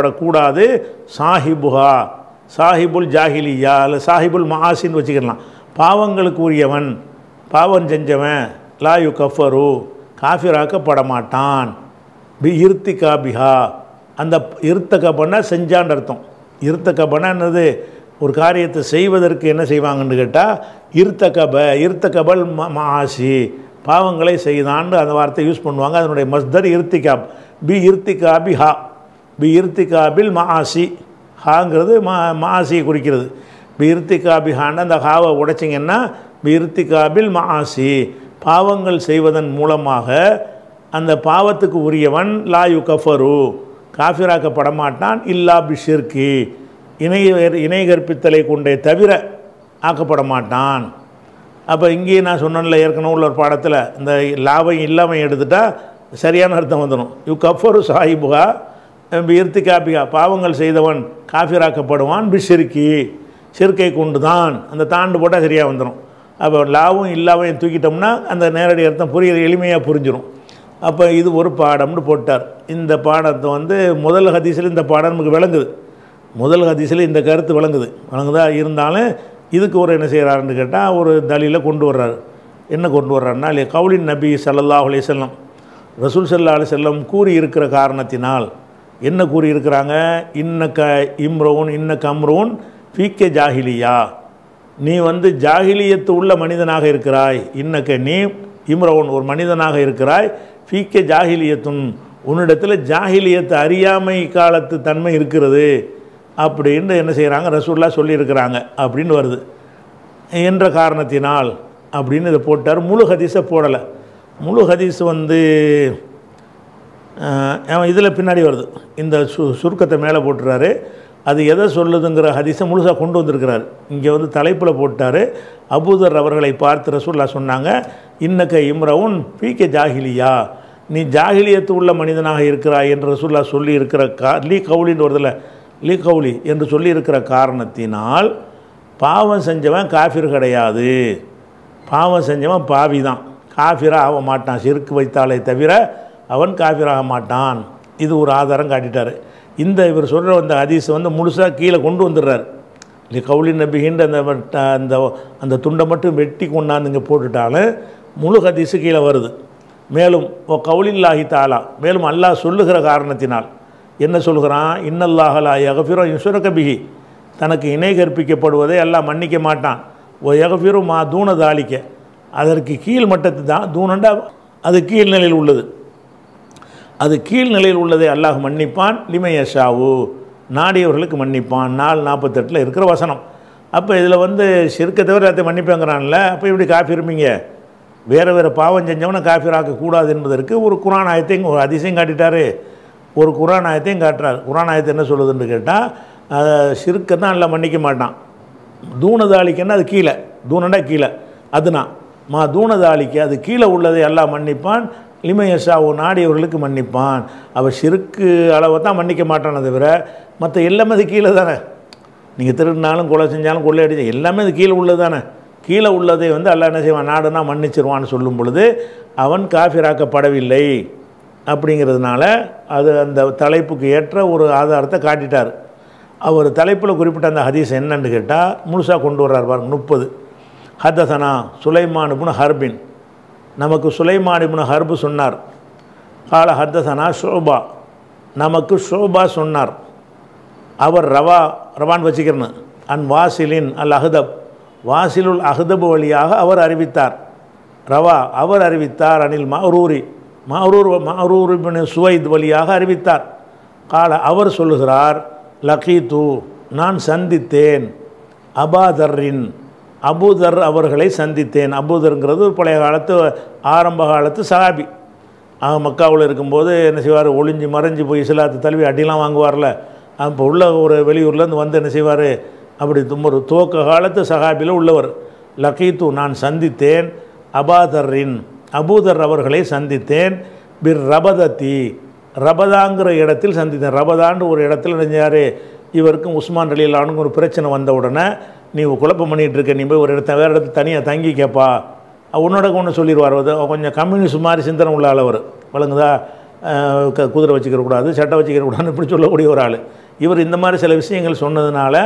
காஃபிராக்கப்படக்கூடாது சாஹிபுஹா சாஹிபுல் ஜாஹிலியா அல்ல சாஹிபுல் மஆசின்னு வச்சுக்கலாம் பாவங்களுக்கு உரியவன் பாவம் செஞ்சவன் லா யு கஃபரு காஃபிராக்கப்பட மாட்டான் பி இருத்திகா பிஹா அந்த இருத்தகபனா செஞ்சான்னு அர்த்தம் இருத்தகபனா என்னது ஒரு காரியத்தை செய்வதற்கு என்ன செய்வாங்கன்னு கேட்டால் இருத்தகப இருத்தகபல் ம மாசி பாவங்களை செய்தான்னு அந்த வார்த்தை யூஸ் பண்ணுவாங்க அதனுடைய மஸ்தர் இருத்திகாப் பி இருத்திகா பிஹா பி இருத்திகாபில் மாசி ஹாங்கிறது மா மாசியை குறிக்கிறது பி இருத்திகாபிஹான்னு அந்த ஹாவை உடைச்சிங்கன்னா பி இருத்திகாபில் மாசி பாவங்கள் செய்வதன் மூலமாக அந்த பாவத்துக்கு உரியவன் லா யு கஃபரு காஃபிராக்கப்பட மாட்டான் இல்லா பிஷிர்கி இணை இணை கற்பித்தலை கொண்டே தவிர ஆக்கப்பட மாட்டான் அப்போ இங்கேயே நான் சொன்னேன்ல ஏற்கனவே உள்ள ஒரு பாடத்தில் இந்த லாபம் இல்லாமல் எடுத்துட்டா சரியான அர்த்தம் வந்துடும் யு கஃபரு சாஹிபுகா இர்த்தி காப்பிகா பாவங்கள் செய்தவன் காஃபிராக்கப்படுவான் பிஷிருக்கி சிறுக்கை கொண்டு தான் அந்த தாண்டு போட்டால் சரியாக வந்துடும் அப்போ லாவும் இல்லாவையும் தூக்கிட்டோம்னா அந்த நேரடி அர்த்தம் புரியுற எளிமையாக புரிஞ்சிடும் அப்போ இது ஒரு பாடம்னு போட்டார் இந்த பாடத்தை வந்து முதல் ஹதீஸில் இந்த பாடம் நமக்கு விளங்குது முதல் ஹதீஸில் இந்த கருத்து விளங்குது விளங்குதா இருந்தாலும் இதுக்கு ஒரு என்ன செய்கிறாருன்னு கேட்டால் ஒரு தலில கொண்டு வர்றாரு என்ன கொண்டு வர்றாருன்னா இல்லை கவுலின் நபி ஸல்லல்லாஹு அலைஹி வஸல்லம் ரசூல் ஸல்லல்லாஹு அலைஹி வஸல்லம் கூறி இருக்கிற காரணத்தினால் என்ன கூறி இருக்கிறாங்க இன்னக்க இம்ரோன் இன்னக்க அம்ரோன் ஃபீக்கே ஜாஹிலியா நீ வந்து ஜாகிலியத்து உள்ள மனிதனாக இருக்கிறாய் இன்னக்க நீ இம்ரவுன் ஒரு மனிதனாக இருக்கிறாய் ஃபீக்கே ஜாகிலியத்துன் உன்னிடத்தில் ஜாகிலியத்து அறியாமை காலத்து தன்மை இருக்கிறது அப்படின்னு என்ன செய்கிறாங்க ரசூல்லா சொல்லியிருக்கிறாங்க அப்படின்னு வருது என்ற காரணத்தினால் அப்படின்னு இதை போட்டார் முழு ஹதீஸை போடலை முழு ஹதீஸ் வந்து இதில் பின்னாடி வருது இந்த சு சுருக்கத்தை மேலே போட்டுறாரு அது எதை சொல்லுதுங்கிற ஹதீஸை முழுசாக கொண்டு வந்திருக்கிறார் இங்கே வந்து தலைப்பில் போட்டார் அபூதர் அவர்களை பார்த்து ரசூல்லா சொன்னாங்க இன்னக்க இம்ரவுன் பீக்கே ஜாகிலியா நீ ஜாகிலியத்து உள்ள மனிதனாக இருக்கிறாய் என்று ரசூல்லா சொல்லி இருக்கிற கா லீ கவுலின்னு வருதில்ல லீ கவுலி என்று சொல்லி இருக்கிற காரணத்தினால் பாவம் செஞ்சவன் காஃபிர் கிடையாது பாவம் செஞ்சவன் பாவி தான் காஃபிராக ஆக மாட்டான் சிறுக்கு வைத்தாலே தவிர அவன் காஃபிராக மாட்டான் இது ஒரு ஆதாரம் காட்டிட்டார் இந்த இவர் சொல்கிற அந்த ஹதீஸ் வந்து முழுசாக கீழே கொண்டு வந்துடுறார் இல்லை கவுலி நபிகின்ற அந்த வட்ட- அந்த அந்த துண்டை மட்டும் வெட்டி கொண்டாந்து இங்கே போட்டுட்டாலும் முழு ஹதீஸு கீழே வருது மேலும் ஓ கவுலில்லாஹி தாலா மேலும் அல்லாஹ் சொல்லுகிற காரணத்தினால் என்ன சொல்கிறான் இன்னல்லாஹலா யகஃபிரோ இசுரகபிகி தனக்கு இணை கற்பிக்கப்படுவதை எல்லாம் மன்னிக்க மாட்டான் ஓ யகஃபிரு மா தூண தாளிக்க அதற்கு கீழ் மட்டத்து தான் தூணண்டா அது கீழ் நிலையில் உள்ளது அது கீழ் நிலையில் உள்ளதை அல்லாஹ் மன்னிப்பான் லிமையஷாவு நாடியவர்களுக்கு மன்னிப்பான் நாலு நாற்பத்தெட்டில் இருக்கிற வசனம் அப்போ இதில் வந்து சிறுக்க தவிர அதை மன்னிப்பாங்கிறான்ல அப்போ இப்படி காஃபி இருப்பீங்க வேறு வேறு பாவம் செஞ்சவனை காஃபிராக்க கூடாது என்பதற்கு ஒரு குரான் ஆயத்தையும் ஒரு அதிசயம் காட்டிட்டாரு ஒரு குரான் ஆயத்தையும் காட்டுறார் குரான் ஆயத்தை என்ன சொல்லுதுன்னு கேட்டால் சிறுக்க தான் எல்லாம் மன்னிக்க மாட்டான் தூணதாளிக்குன்னா அது கீழே தூணண்டா கீழே அதுனா மா தூணதாளிக்கு அது கீழே உள்ளதை எல்லாம் மன்னிப்பான் லிமயஷாவு நாடியவர்களுக்கு மன்னிப்பான் அவள் சிறுக்கு அளவை தான் மன்னிக்க மாட்டானே தவிர மற்ற எல்லாமே அது கீழே தானே நீங்கள் திருடினாலும் கொலை செஞ்சாலும் கொள்ளை அடிச்சு எல்லாமே அது கீழே உள்ளது தானே கீழே உள்ளதை வந்து அல்லாஹ் என்ன செய்வான் நாடுனா மன்னிச்சிருவான்னு சொல்லும் பொழுது அவன் காஃபிராக்கப்படவில்லை அப்படிங்கிறதுனால அது அந்த தலைப்புக்கு ஏற்ற ஒரு ஆதாரத்தை காட்டிட்டார் அவர் தலைப்பில் குறிப்பிட்ட அந்த ஹதீஸ் என்னன்னு கேட்டால் முழுசாக கொண்டு வர்றார் பாருங்க முப்பது ஹதசனா சுலைமான் இப்னு ஹர்பின் நமக்கு சுலைமான் இப்னு ஹர்பு சொன்னார் கால ஹத்தசனா ஷோபா நமக்கு ஷோபா சொன்னார் அவர் ரவா ரவான் வச்சுக்கிறேன்னு அன் வாசிலின் அல் அஹ்தப் வாசிலுல் அஹ்தப் வழியாக அவர் அறிவித்தார் ரவா அவர் அறிவித்தார் அனில் மஹரூரி மஹரூர் மஹரூர் இப்னு சுவைத் வழியாக அறிவித்தார் கால அவர் சொல்லுகிறார் லகீத்து நான் சந்தித்தேன் அபாதர்ரின் அபூதர் அவர்களை சந்தித்தேன் அபூதர்ங்கிறது ஒரு பழைய காலத்து ஆரம்ப காலத்து சஹாபி அவன் மக்காவில் இருக்கும்போது என்ன செய்வார் ஒளிஞ்சு மறைஞ்சு போய் இஸ்லாத்து தழுவி அடிலாம் வாங்குவார்ல அப்போ உள்ள ஒரு வெளியூர்லேருந்து வந்து என்ன செய்வார் அப்படி தும் ஒரு துவக்க காலத்து சஹாபியில் உள்ளவர் லகீத்து நான் சந்தித்தேன் அபாதர்ரின் அபூதர் அவர்களை சந்தித்தேன் பிர் ரபதத்தி ரபதாங்கிற இடத்தில் சந்தித்தேன் ரபதான்னு ஒரு இடத்துல நினைஞ்சார் இவருக்கும் உஸ்மான் அலிலானுக்கும் ஒரு பிரச்சனை வந்த உடனே நீ குழப்பம் பண்ணிகிட்டு இருக்க நீ போய் ஒரு இடத்த வேறு இடத்துல தனியாக தங்கி கேட்பா உன்னோட ஒன்று சொல்லிடுவார் அது கொஞ்சம் கம்யூனிஸ்ட் மாதிரி சிந்தனை உள்ள ஆள் அவர் வழங்குதா அஹ் க- குதிரை வச்சுக்கிற கூடாது சட்டை வச்சுக்கிற கூடாதுன்னு இப்படி சொல்லக்கூடிய ஒரு ஆள் இவர் இந்த மாதிரி சில விஷயங்கள் சொன்னதுனால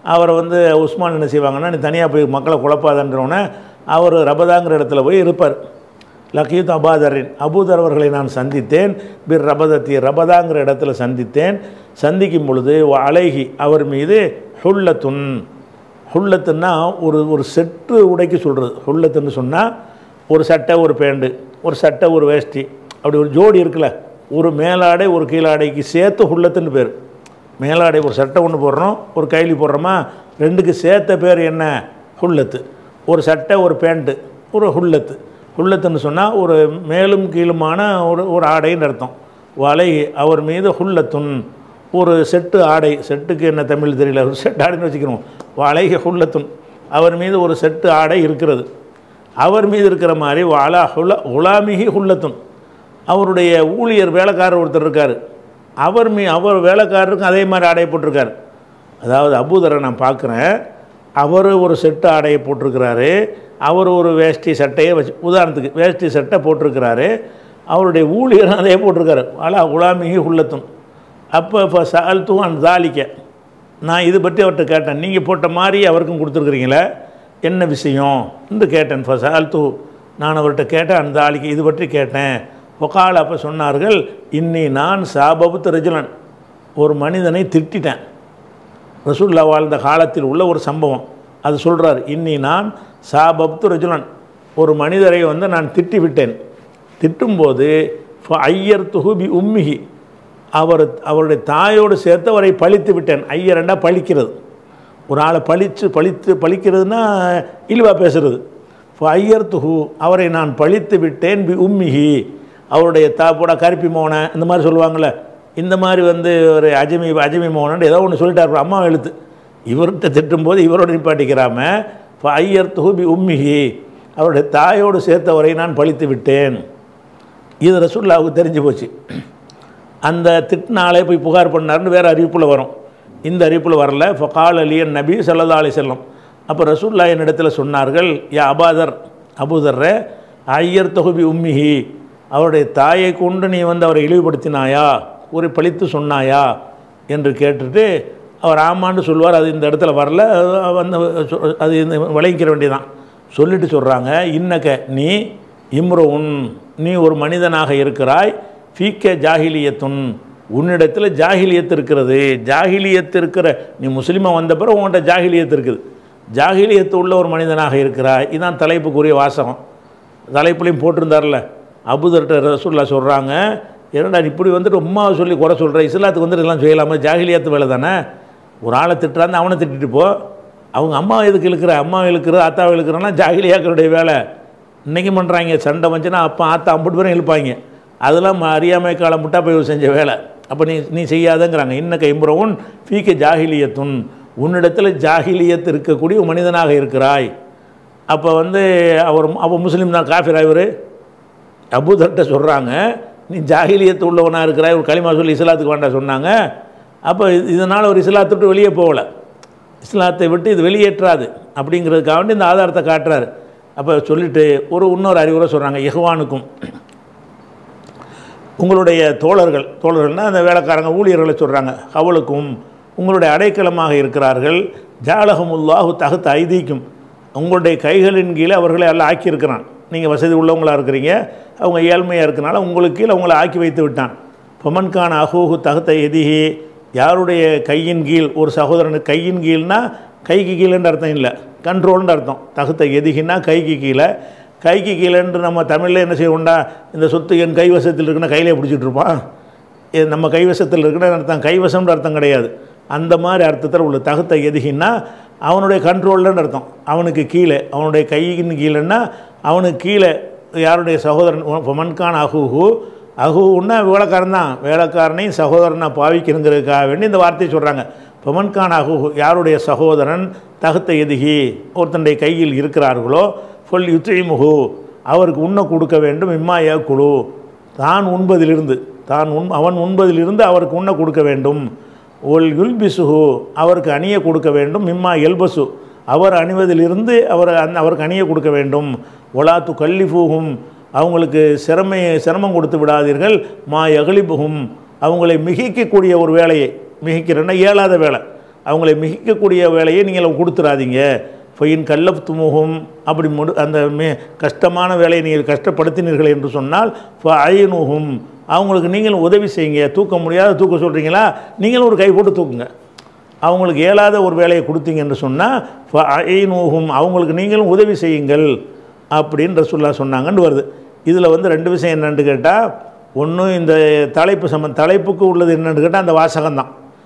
அவரை வந்து உஸ்மான் என்ன செய்வாங்கன்னா நீ தனியாக போய் மக்களை குழப்பாதன்றவுடனே அவர் ரபதாங்கிற இடத்துல போய் இருப்பார் லக்கீத் அபாதரின் அபூதர் அவர்களை நான் சந்தித்தேன் பிர் ரபதத்தி ரபதாங்கிற இடத்துல சந்தித்தேன் சந்திக்கும் பொழுது அலைகி அவர் மீது ஹுல்லத்துன் ஹுல்லத்துன்னா ஒரு ஒரு செட்டு உடைக்கு சொல்கிறது ஹுல்லத்துன்னு சொன்னால் ஒரு சட்டை ஒரு பேண்டு ஒரு சட்டை ஒரு வேஷ்டி அப்படி ஒரு ஜோடி இருக்குல்ல ஒரு மேலாடை ஒரு கீழாடைக்கு சேர்த்து ஹுல்லத்துன்னு பேர் மேலாடை ஒரு சட்டை ஒன்று போடுறோம் ஒரு கைலி போடுறோமா ரெண்டுக்கு சேர்த்த பேர் என்ன ஹுல்லத்து ஒரு சட்டை ஒரு பேண்ட்டு ஒரு ஹுல்லத்து ஹுல்லத்துன்னு சொன்னால் ஒரு மேலும் கீழுமான ஒரு ஒரு ஆடைன்னு அர்த்தம் வலை அவர் மீது ஹுல்லத்துன் ஒரு செட்டு ஆடை செட்டுக்கு என்ன தமிழ் தெரியல ஒரு செட்டு ஆடைன்னு வச்சுக்கிறோம் வலைக ஹுல்லத்துன் அவர் மீது ஒரு செட்டு ஆடை இருக்கிறது அவர் மீது இருக்கிற மாதிரி வாலா ஹுல உலாமிகி ஹுல்லத்துன் அவருடைய ஊழியர் வேலைக்காரர் ஒருத்தர் இருக்கார் அவர் மீ அவர் வேலைக்காரருக்கும் அதே மாதிரி ஆடையை போட்டிருக்காரு அதாவது அபூதரை நான் பார்க்குறேன் அவர் ஒரு செட்டு ஆடையை போட்டிருக்கிறாரு அவர் ஒரு வேஷ்டி சட்டையை வச்சு உதாரணத்துக்கு வேஷ்டி சட்டை போட்டிருக்கிறாரு அவருடைய ஊழியர் அதே போட்டிருக்காரு அலா உலாமிகி உள்ளத்தும் அப்போ இப்போ சால்த்தும் அந்த தாலிக்க நான் இது பற்றி அவர்கிட்ட கேட்டேன் நீங்கள் போட்ட மாதிரி அவருக்கும் கொடுத்துருக்குறீங்களே என்ன விஷயம் என்று கேட்டேன் இப்போ சால்த்து நான் அவர்கிட்ட கேட்டேன் அந்த தாலிக்கு இது பற்றி கேட்டேன் ஒகால் அப்போ சொன்னார்கள் இன்னி நான் சாபபுத்து ரஜுலன் ஒரு மனிதனை திட்டிட்டேன் ரசூல்லா வாழ்ந்த காலத்தில் உள்ள ஒரு சம்பவம் அது சொல்கிறார் இன்னி நான் சாபப்து ரஜுலன் ஒரு மனிதரை வந்து நான் திட்டி விட்டேன் திட்டும்போது ஐயர் துகுபி உம்மிகி அவர் அவருடைய தாயோடு சேர்த்து அவரை பழித்து விட்டேன் ஐயரண்டா பழிக்கிறது ஒரு ஆளை பழித்து பழித்து பழிக்கிறதுனா இழிவாக பேசுறது ஐயர் துகு அவரை நான் பழித்து விட்டேன் பி உம்மிகி அவருடைய தா போட கருப்பி மோனை இந்த மாதிரி சொல்லுவாங்கள்ல இந்த மாதிரி வந்து ஒரு அஜமி அஜமி மோகன் ஏதோ ஒன்று சொல்லிட்டார் அம்மா எழுத்து இவர்கிட்ட திட்டும்போது இவரோட நிப்பாட்டிக்கிறாம இப்போ ஐயர் துகுபி உம்மிகி அவருடைய தாயோடு சேர்த்தவரை நான் பழித்து விட்டேன் இது ரசூல்லாவுக்கு தெரிஞ்சு போச்சு அந்த திட்டினாலே போய் புகார் பண்ணார்னு வேறு அறிவிப்பில் வரும் இந்த அறிவிப்பில் வரல ஃபகால் அலியன் நபி சல்லா அலி செல்லம் அப்போ ரசூல்லா என்னிடத்தில் சொன்னார்கள் யா அபாதர் அபூதர்ற ஐயர் தொகுபி உம்மிஹி அவருடைய தாயை கொண்டு நீ வந்து அவரை இழிவுபடுத்தினாயா ஒரு பழித்து சொன்னாயா என்று கேட்டுட்டு அவர் ஆமான்னு சொல்லுவார் அது இந்த இடத்துல வரல அது வந்து சொ- அது இந்த விளங்கிக்கிற வேண்டியதான் சொல்லிட்டு சொல்கிறாங்க இன்னக்க நீ இம்ரு உன் நீ ஒரு மனிதனாக இருக்கிறாய் ஃபீக்க ஜாகிலியத்துன் உன்னிடத்தில் ஜாகிலியத்து இருக்கிறது ஜாகிலியத்து இருக்கிற நீ முஸ்லீமாக வந்த பிறகு உன்கிட்ட ஜாகிலியத்து இருக்குது ஜாகிலியத்து உள்ள ஒரு மனிதனாக இருக்கிறாய் இதான் தலைப்புக்குரிய வாசகம் தலைப்புலையும் போட்டிருந்தார்ல அபுதர்கிட்ட ரசூல்லா சொல்கிறாங்க என்னடா நீ இப்படி வந்துட்டு உம்மாவை சொல்லி குறை சொல்கிற இஸ்லாத்துக்கு வந்துட்டு எல்லாம் செய்யலாமா ஜாகிலியத்து வேலை தானே ஒரு ஆளை திட்டுறாந்து அவனை திட்டிட்டு போ அவங்க அம்மாவை எதுக்கு இழுக்கிற அம்மாவை இழுக்கிற ஆத்தாவை இழுக்கிறன்னா ஜாகிலியாக்களுடைய வேலை இன்றைக்கி பண்ணுறாங்க சண்டை வந்துச்சுன்னா அப்போ ஆத்தா அம்புட்டு பேரும் இழுப்பாங்க அதெல்லாம் ம- அறியாமை கால முட்டா போய் செஞ்ச வேலை அப்போ நீ நீ செய்யாதங்கிறாங்க இன்னக்க இம்புறவுன் ஃபீக்க ஜாகிலியத்துன் உன்னிடத்தில் ஜாகிலியத்து இருக்கக்கூடிய ஒரு மனிதனாக இருக்கிறாய் அப்போ வந்து அவர் அப்போ முஸ்லீம் தான் காஃபிர் இவர் அபூதர்கிட்ட சொல்கிறாங்க நீ ஜாகிலியத்து உள்ளவனாக இருக்கிறாய் ஒரு களிமா சொல்லி இஸ்லாத்துக்கு வேண்டாம் சொன்னாங்க அப்போ இதனால் ஒரு இஸ்லாத்தை விட்டு வெளியே போகலை இஸ்லாத்தை விட்டு இது வெளியேற்றாது அப்படிங்கிறதுக்காக வேண்டி இந்த ஆதாரத்தை காட்டுறாரு அப்போ சொல்லிட்டு ஒரு இன்னொரு அறிவுரை சொல்கிறாங்க இஹ்வானுக்கும் உங்களுடைய தோழர்கள் தோழர்கள்னால் அந்த வேலைக்காரங்க ஊழியர்களை சொல்கிறாங்க அவளுக்கும் உங்களுடைய அடைக்கலமாக இருக்கிறார்கள் ஜாலகமுல்லாஹு தகுத்த ஐதீக்கும் உங்களுடைய கைகளின் கீழே அவர்களை எல்லாம் ஆக்கியிருக்கிறான் நீங்கள் வசதி உள்ளவங்களாக இருக்கிறீங்க அவங்க ஏழ்மையாக இருக்கனால உங்களுக்கு கீழே உங்களை ஆக்கி வைத்து விட்டான் பொமன்கான் அஹூஹு தகுத்த எதிகி யாருடைய கையின் கீழ் ஒரு சகோதரனுக்கு கையின் கீழ்னா கைக்கு கீழேன்ற அர்த்தம் இல்லை கண்ட்ரோல்னு அர்த்தம் தகுத்த எதிகின்னா கைக்கு கீழே கைக்கு கீழேன்று நம்ம தமிழில் என்ன செய்வோம்டா இந்த சொத்து என் கைவசத்தில் இருக்குன்னா கையிலே பிடிச்சிட்டு இருப்பான் இது நம்ம கைவசத்தில் இருக்குன்னு அர்த்தம் கைவசம்ன்ற அர்த்தம் கிடையாது அந்த மாதிரி அர்த்தத்தில் உள்ள தகுத்த எதுகின்னா அவனுடைய கண்ட்ரோல்னு அர்த்தம் அவனுக்கு கீழே அவனுடைய கையின் கீழேன்னா அவனுக்கு கீழே யாருடைய சகோதரன் மன்கான் அஹூஹு அஹூன்னா வேலைக்காரன் தான் வேலைக்காரனையும் சகோதரனை பாவிக்கணுங்கிறதுக்காக வேண்டி இந்த வார்த்தையை சொல்கிறாங்க பொமன்கான் அஹூஹு யாருடைய சகோதரன் தகுத்த எதுகி ஒருத்தனுடைய கையில் இருக்கிறார்களோ ஃபுல் யுத்ரிமுகு அவருக்கு உண்ண கொடுக்க வேண்டும் இம்மா ஏக்குழு தான் உண்பதிலிருந்து தான் உண் அவன் உண்பதிலிருந்து அவருக்கு உண்ண கொடுக்க வேண்டும் ஒல் யுல்பிசுஹு அவருக்கு அணிய கொடுக்க வேண்டும் மிம்மா எல்பசு அவர் அணிவதிலிருந்து அவர் அந்த அவருக்கு அணிய கொடுக்க வேண்டும் ஒலாத்து கல்லிஃபூகும் அவங்களுக்கு சிரமை சிரமம் கொடுத்து விடாதீர்கள் மா எகலிபுகும் அவங்களை மிகைக்கக்கூடிய ஒரு வேலையை மிகைக்கிறன்னா இயலாத வேலை அவங்களை மிகிக்கக்கூடிய வேலையை நீங்கள் கொடுத்துடாதீங்க ஃபைன் கல்லப் துமுகும் அப்படி முடு அந்த மே கஷ்டமான வேலையை நீங்கள் கஷ்டப்படுத்தினீர்கள் என்று சொன்னால் ஃபைனுகும் அவங்களுக்கு நீங்களும் உதவி செய்யுங்க தூக்க முடியாத தூக்க சொல்கிறீங்களா நீங்களும் ஒரு கை போட்டு தூக்குங்க அவங்களுக்கு இயலாத ஒரு வேலையை கொடுத்தீங்க என்று சொன்னால் ஃபைனுகும் அவங்களுக்கு நீங்களும் உதவி செய்யுங்கள் அப்படின்னு ரசூல்லா சொன்னாங்கன்னு வருது இதில் வந்து ரெண்டு விஷயம் என்னன்னு கேட்டால் ஒன்று இந்த தலைப்பு சம்ம தலைப்புக்கு உள்ளது என்னன்னு கேட்டால் அந்த வாசகம்தான்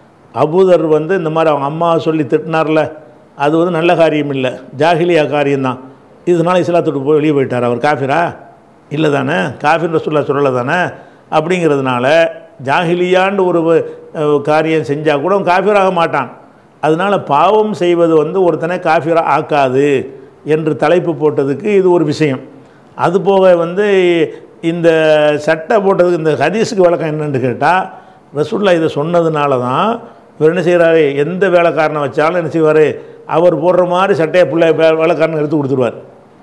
அபூதர் வந்து இந்த மாதிரி அவங்க அம்மா சொல்லி திட்டினார்ல அது வந்து நல்ல காரியம் இல்லை ஜாகிலியா காரியம்தான் இதனால் இஸ்லாத்துக்கு போய் வெளியே போயிட்டார் அவர் காஃபிரா இல்லை தானே காஃபிர் ரசூல்லா சொல்லலை தானே அப்படிங்கிறதுனால ஜாகிலியான்னு ஒரு அஹ், காரியம் செஞ்சால் கூட அவன் காஃபிராக மாட்டான் அதனால் பாவம் செய்வது வந்து ஒருத்தனை காஃபிரா ஆக்காது என்று தலைப்பு போட்டதுக்கு இது ஒரு விஷயம் அதுபோக வந்து இந்த சட்டை போட்டதுக்கு இந்த ஹதீஸுக்கு விளக்கம் என்னன்னு கேட்டால் ரசூல்லா இதை சொன்னதுனால தான் இவர் என்ன செய்கிறாரு எந்த வேலைக்காரனை வச்சாலும் என்ன செய்வார் அவர் போடுற மாதிரி சட்டையை பிள்ளை வே- வேலைக்காரனை எடுத்து கொடுத்துருவார்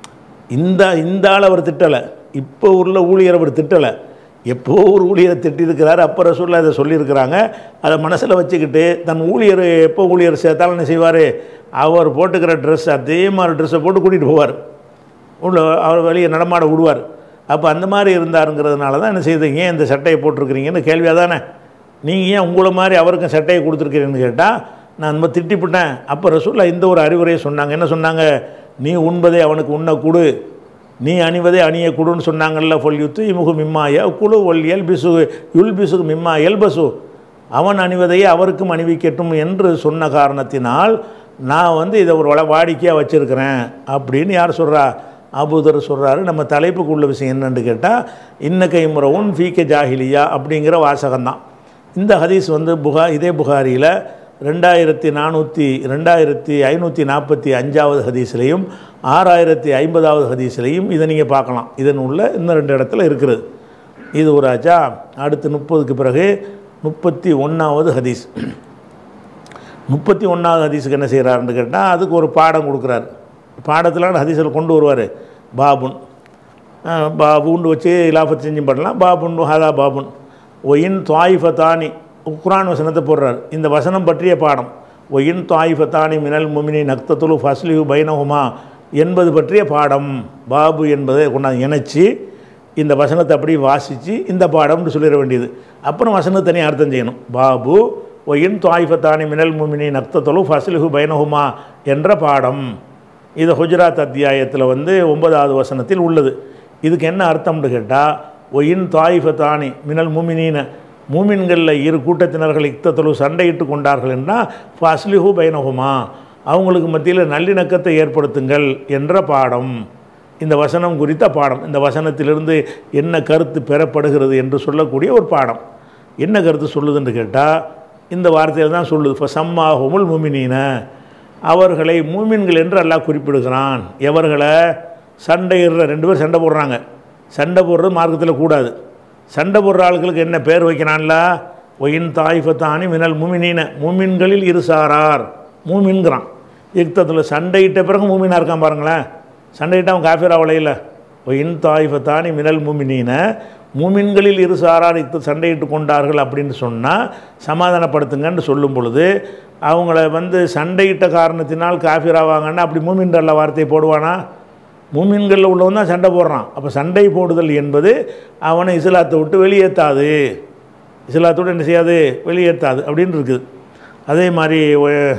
இந்த இந்த ஆள் அவர் திட்டலை இப்போ உள்ள ஊழியர் அவர் திட்டலை எப்போ ஒரு ஊழியரை திட்டிருக்கிறார் அப்போ ரசூல்லா இதை சொல்லியிருக்கிறாங்க அதை மனசில் வச்சுக்கிட்டு தன் ஊழியர் எப்போ ஊழியர் சேர்த்தாலும் என்ன செய்வார் அவர் போட்டுக்கிற ட்ரெஸ் அதே மாதிரி ட்ரெஸ்ஸை போட்டு கூட்டிகிட்டு போவார் உள்ள அவர் வெளியே நடமாட விடுவார் அப்போ அந்த மாதிரி இருந்தாருங்கிறதுனால தான் என்ன செய்யுது ஏன் இந்த சட்டையை போட்டிருக்கிறீங்கன்னு கேள்வியாக தானே நீங்கள் ஏன் உங்களை மாதிரி அவருக்கும் சட்டையை கொடுத்துருக்கிறீங்கன்னு கேட்டால் நான் நம்ம திட்டிவிட்டேன் அப்போ ரசூல்லா இந்த ஒரு அறிவுரையை சொன்னாங்க என்ன சொன்னாங்க நீ உண்பதை அவனுக்கு உண்ண கொடு நீ அணிவதை அணிய கொடுன்னு சொன்னாங்கல்ல ஃபொல் யுத்து இமுகு மிம்மாய குழு ஒல் எல் பிசு யுல் பிசுகு மிம்மா எல்பசு அவன் அணிவதையே அவருக்கும் அணிவிக்கட்டும் என்று சொன்ன காரணத்தினால் நான் வந்து இதை ஒரு வள வாடிக்கையாக வச்சுருக்கிறேன் அப்படின்னு யார் சொல்கிறா அபூதர் சொல்கிறாரு நம்ம தலைப்புக்கு உள்ள விஷயம் என்னன்னு கேட்டால் இன்னக்கை முறவும் ஃபீக்க ஜாஹிலியா அப்படிங்கிற வாசகம்தான் இந்த ஹதீஸ் வந்து புகா இதே புகாரியில் ரெண்டாயிரத்தி நானூற்றி ரெண்டாயிரத்தி ஐநூற்றி நாற்பத்தி அஞ்சாவது ஹதீஸ்லையும் ஆறாயிரத்தி ஐம்பதாவது ஹதீஸ்லையும் இதை நீங்கள் பார்க்கலாம் இதன் உள்ள இன்னும் ரெண்டு இடத்துல இருக்கிறது இது ஒரு ஆச்சா அடுத்து முப்பதுக்கு பிறகு முப்பத்தி ஒன்றாவது ஹதீஸ் முப்பத்தி ஒன்றாவது ஹதீஸுக்கு என்ன செய்கிறாருன்னு கேட்டால் அதுக்கு ஒரு பாடம் கொடுக்குறாரு பாடத்தில் ஹதீஸில் கொண்டு வருவார் பாபுன் அஹ் பாபுன்னு வச்சு இலாஃபத் செஞ்சு பண்ணலாம் பாபுன் ஹதா பாபுன் ஒயின் தாயிஃபத்தானி குரான் வசனத்தை போடுறார் இந்த வசனம் பற்றிய பாடம் ஒயின் தாயிஃபத்தானி மினல் முமினி நக்தத்துலு ஃபஸ்லிஹு பைனஹுமா என்பது பற்றிய பாடம் பாபு என்பதை கொண்டாந்து இணைச்சி இந்த வசனத்தை அப்படியே வாசித்து இந்த பாடம்னு சொல்லிட வேண்டியது அப்புறம் வசனத்தை தனியாக அர்த்தம் செய்யணும் பாபு ஒயின் தாயிஃபத்தானி மினல் முமினி நக்தத்துலு ஃபஸ்லிஹு பைனஹுமா என்ற பாடம் இது ஹுஜராத் அத்தியாயத்தில் வந்து ஒன்பதாவது வசனத்தில் உள்ளது இதுக்கு என்ன அர்த்தம்னு கேட்டால் ஒயின் தாயிஃபத்தானி மினல் மூமினீன மூமின்களில் இரு கூட்டத்தினர்கள் இக்தத்தலு சண்டையிட்டு கொண்டார்கள் என்றால் ஃபஸ்லிஹு பைனஹுமா அவங்களுக்கு மத்தியில் நல்லிணக்கத்தை ஏற்படுத்துங்கள் என்ற பாடம் இந்த வசனம் குறித்த பாடம் இந்த வசனத்திலிருந்து என்ன கருத்து பெறப்படுகிறது என்று சொல்லக்கூடிய ஒரு பாடம் என்ன கருத்து சொல்லுதுன்னு கேட்டால் இந்த வார்த்தையில் தான் சொல்லுது இப்போ சம்மாஹுமுல் முமினீன அவர்களை மூமின்கள் என்று அல்லாஹ் குறிப்பிடுகிறான் எவர்களை சண்டையிடுற ரெண்டு பேர் சண்டை போடுறாங்க சண்டை போடுறது மார்க்கத்தில் கூடாது சண்டை போடுற ஆளுகளுக்கு என்ன பேர் வைக்கிறான்ல ஒயின் தாய்ஃபத்தானி மினல் மூமினீன மூமின்களில் இருசாரார் மூமின்கிறான் யுக்தத்தில் சண்டையிட்ட பிறகு மூமினாக இருக்கான் பாருங்களேன் சண்டையிட்ட அவன் காஃபிரா வலையில் ஒயின் தாய்ஃபத்தானி மினல் மூமினீன மூமின்களில் இரு சாரார் இத்து சண்டையிட்டு கொண்டார்கள் அப்படின்னு சொன்னால் சமாதானப்படுத்துங்கன்னு சொல்லும் பொழுது அவங்கள வந்து சண்டையிட்ட காரணத்தினால் காஃபிராவாங்கன்னா அப்படி மூமின்ற அல்ல வார்த்தையை போடுவானா மூமின்களில் உள்ளவன் தான் சண்டை போடுறான் அப்போ சண்டை போடுதல் என்பது அவனை இஸ்லாத்தை விட்டு வெளியேற்றாது இஸ்லாத்தோடு என்ன செய்யாது வெளியேற்றாது அப்படின்னு இருக்குது அதே மாதிரி ஒ-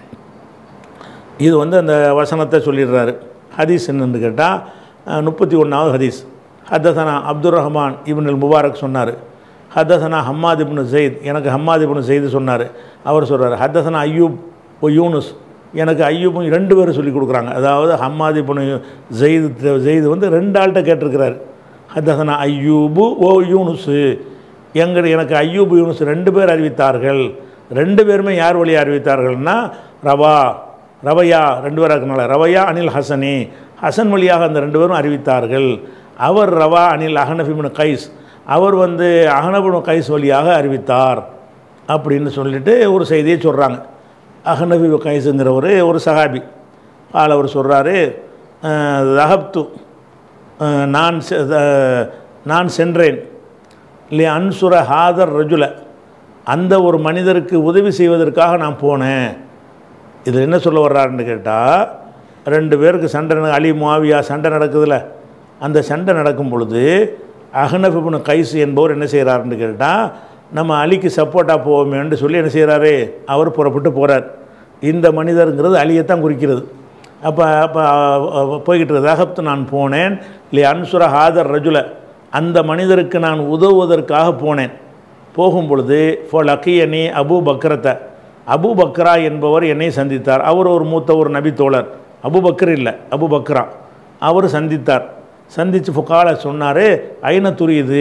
இது வந்து அந்த வசனத்தை சொல்லிடுறாரு ஹதீஸ் என்னன்னு கேட்டால் முப்பத்தி ஒன்றாவது ஹதீஸ் ஹத்தசனா அப்துல் ரஹ்மான் இப்னுல் முபாரக் சொன்னார் ஹத்தசனா ஹம்மாத் இப்னு ஜெயித் எனக்கு ஹம்மாத் இப்னு ஜெயித் சொன்னார் அவர் சொல்றாரு ஹத்தசனா ஐயூப் ஓ யூனுஸ் எனக்கு ஐயூப்பும் ரெண்டு பேரும் சொல்லி கொடுக்குறாங்க அதாவது ஹம்மாத் இப்னு ஜெயித் ஜெயித் வந்து ரெண்டு ஆள்கிட்ட கேட்டிருக்கிறாரு ஹத்தசனா ஐயூபு ஓ யூனுஸு எங்கள் எனக்கு ஐயூப் யூனுஸ் ரெண்டு பேர் அறிவித்தார்கள் ரெண்டு பேருமே யார் வழியாக அறிவித்தார்கள்னா ரவா ரவையா ரெண்டு பேராக இருக்கனால ரவையா அனில் ஹசனி ஹசன் வழியாக அந்த ரெண்டு பேரும் அறிவித்தார்கள் அவர் ரவா அனில் அகனபிபின் கைஸ் அவர் வந்து அகனபின் கைஸ் வழியாக அறிவித்தார் அப்படின்னு சொல்லிட்டு ஒரு செய்தியை சொல்கிறாங்க அகனபி கைஸுங்கிறவர் ஒரு சஹாபி ஆள் அவர் சொல்கிறாரு ரஹப்து நான் செ- அஹ், நான் சென்றேன் இல்லை அன்சுர ஹாதர் ரஜுல அந்த ஒரு மனிதருக்கு உதவி செய்வதற்காக நான் போனேன் இதில் என்ன சொல்ல வர்றாருன்னு கேட்டால் ரெண்டு பேருக்கு சண்டை நட- அலி மாவியா சண்டை நடக்குதுல்ல அந்த சண்டை நடக்கும் பொழுது அகனபிபுன கைஸ் என்பவர் என்ன செய்கிறாருன்னு கேட்டால் நம்ம அலிக்கு சப்போர்ட்டாக போவோமேன்னு சொல்லி என்ன செய்கிறாரு அவர் புறப்பட்டு போகிறார் இந்த மனிதருங்கிறது அலியைத்தான் குறிக்கிறது அப்போ அப்போ போய்கிட்டு இருக்கு ரகப்து நான் போனேன் இல்லை அன்சுர ஹாதர் ரஜுல அந்த மனிதருக்கு நான் உதவுவதற்காக போனேன் போகும் பொழுது ஃபோ லக்கியனி அபு பக்ரத்தை அபு பக்ரா என்பவர் என்னை சந்தித்தார் அவர் ஒரு மூத்த ஒரு நபி தோழர் அபு பக்ர் இல்லை அபு பக்ரா அவர் சந்தித்தார் சந்தித்து ஃபுகால சொன்னார் ஐன துரியுது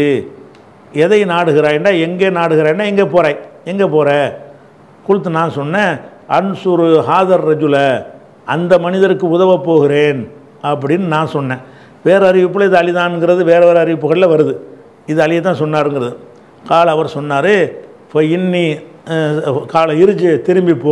எதை நாடுகிறாய்னா எங்கே நாடுகிறாய்னா எங்கே போகிறாய் எங்கே போகிற குழுத்து நான் சொன்னேன் அன்சுரு ஹாதர் ரஜுல அந்த மனிதருக்கு உதவப் போகிறேன் அப்படின்னு நான் சொன்னேன் வேறு அறிவிப்பில் இது அலிதான்ங்கிறது வேறு வேறு அறிவிப்புகளில் வருது இது அலியை தான் சொன்னாருங்கிறது கால அவர் சொன்னார் இப்போ இன்னி அஹ், காலை இருச்சு திரும்பி போ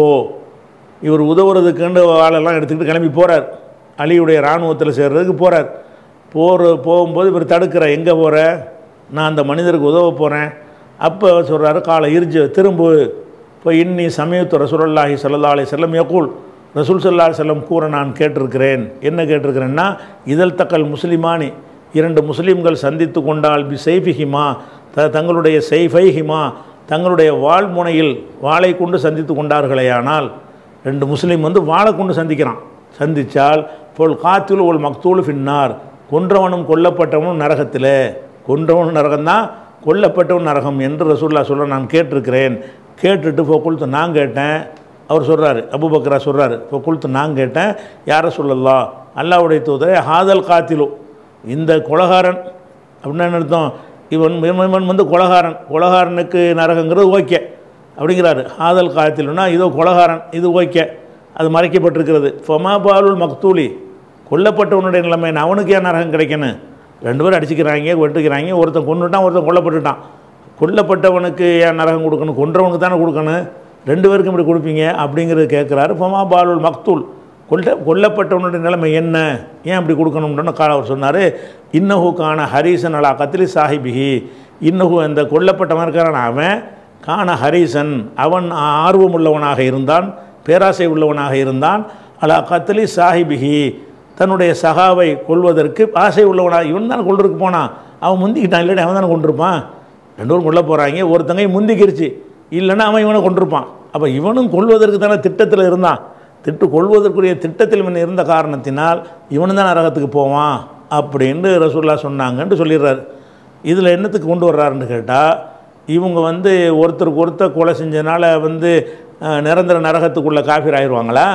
இவர் உதவுறதுக்குண்டு ஆளெல்லாம் எடுத்துக்கிட்டு கிளம்பி போகிறார் அலியுடைய இராணுவத்தில் சேர்றதுக்கு போகிறார் போகிற போகும்போது இவர் தடுக்கிற எங்கே போகிற நான் அந்த மனிதருக்கு உதவ போகிறேன் அப்போ சொல்கிறாரு காலை இருச்சு திரும்பு இப்போ இன்னி சமயத்து ரசூலுல்லாஹி ஸல்லல்லாஹு அலைஹி வஸல்லம் யகூல் ரசூல் ஸல்லல்லாஹு அலைஹி வஸல்லம் கூற நான் கேட்டிருக்கிறேன் என்ன கேட்டிருக்கிறேன்னா இதழ் தக்கல் முஸ்லிமானி இரண்டு முஸ்லீம்கள் சந்தித்து கொண்டால் பி செய்ஃபிஹிமா த தங்களுடைய செய்ஃபைஹிமா தங்களுடைய வாழ்முனையில் வாளை கொண்டு சந்தித்து கொண்டார்களேயானால் ரெண்டு முஸ்லீம் வந்து வாளை கொண்டு சந்திக்கிறான் சந்தித்தால் போல் காத்தில் ஒரு மக்தூல் ஃபின்னார் கொன்றவனும் கொல்லப்பட்டவனும் நரகத்தில் கொன்றவனும் நரகம்தான் கொல்லப்பட்டவன் நரகம் என்று ரசூல்லா சொல்ல நான் கேட்டிருக்கிறேன் கேட்டுட்டு ஃபோக்குள்த்து நான் கேட்டேன் அவர் சொல்கிறாரு அபுபக்கரா சொல்கிறாரு ஃபோக்குள்த்து நான் கேட்டேன் யாரை சொல்லலாம் அல்லாவுடைய தூதரே ஹாதல் காத்திலு இந்த கொலகாரன் அப்படின்னா என்ன அர்த்தம் இவன் இவன் இவன் வந்து கொலகாரன் கொலகாரனுக்கு நரகங்கிறது ஓகே அப்படிங்கிறாரு ஆதல் காத்திலுன்னா இதோ கொலகாரன் இது ஓகே அது மறைக்கப்பட்டிருக்கிறது ஃபமா பாலுல் மக்தூலி கொல்லப்பட்டவனுடைய நிலைமை என்ன? அவனுக்கு ஏன் நரகம் கிடைக்கணும் ரெண்டு பேரும் அடிச்சுக்கிறாங்க வெட்டுக்கிறாங்க ஒருத்தன் கொண்டுட்டான் ஒருத்தன் கொல்லப்பட்டுட்டான் கொல்லப்பட்டவனுக்கு ஏன் நரகம் கொடுக்கணும் கொன்றவனுக்கு தானே கொடுக்கணும் ரெண்டு பேருக்கும் இப்படி கொடுப்பீங்க அப்படிங்கிறது கேட்குறாரு ஃபமா பாலுல் மக்தூல் கொல்ல கொல்லப்பட்டவனுடைய நிலைமை என்ன ஏன் அப்படி கொடுக்கணும்னு கால அவர் சொன்னார் இன்னஹு கான ஹரிசன் அலா கத்லி சாஹிபிஹி இன்னஹு அந்த கொல்லப்பட்டவன் இருக்கான அவன் கான ஹரிசன் அவன் ஆர்வம் உள்ளவனாக இருந்தான் பேராசை உள்ளவனாக இருந்தான் அலா கத்லி சாஹிபிஹி தன்னுடைய சகாவை கொள்வதற்கு ஆசை உள்ளவனாக இவன் தானே கொள்றதுக்கு போனான் அவன் முந்திக்கிட்டான் இல்லாட்டி அவன் தானே கொண்டிருப்பான் ரெண்டு பேரும் கொல்ல போகிறாங்க ஒருத்தங்க முந்திக்கிருச்சு இல்லைன்னா அவன் இவனை கொண்டிருப்பான் அப்போ இவனும் கொள்வதற்கு தானே திட்டத்தில் இருந்தான் திட்டு கொள்வதற்குரிய திட்டத்தில் இவன் இருந்த காரணத்தினால் இவனு தான் நரகத்துக்கு போவான் அப்படின்னு ரசூல்லா சொன்னாங்கன்ட்டு சொல்லிடுறாரு இதில் என்னத்துக்கு கொண்டு வர்றாருன்னு கேட்டால் இவங்க வந்து ஒருத்தருக்கு ஒருத்தர் கொலை செஞ்சதுனால வந்து அஹ், நிரந்தர நரகத்துக்குள்ளே காஃபிர் ஆயிடுவாங்களா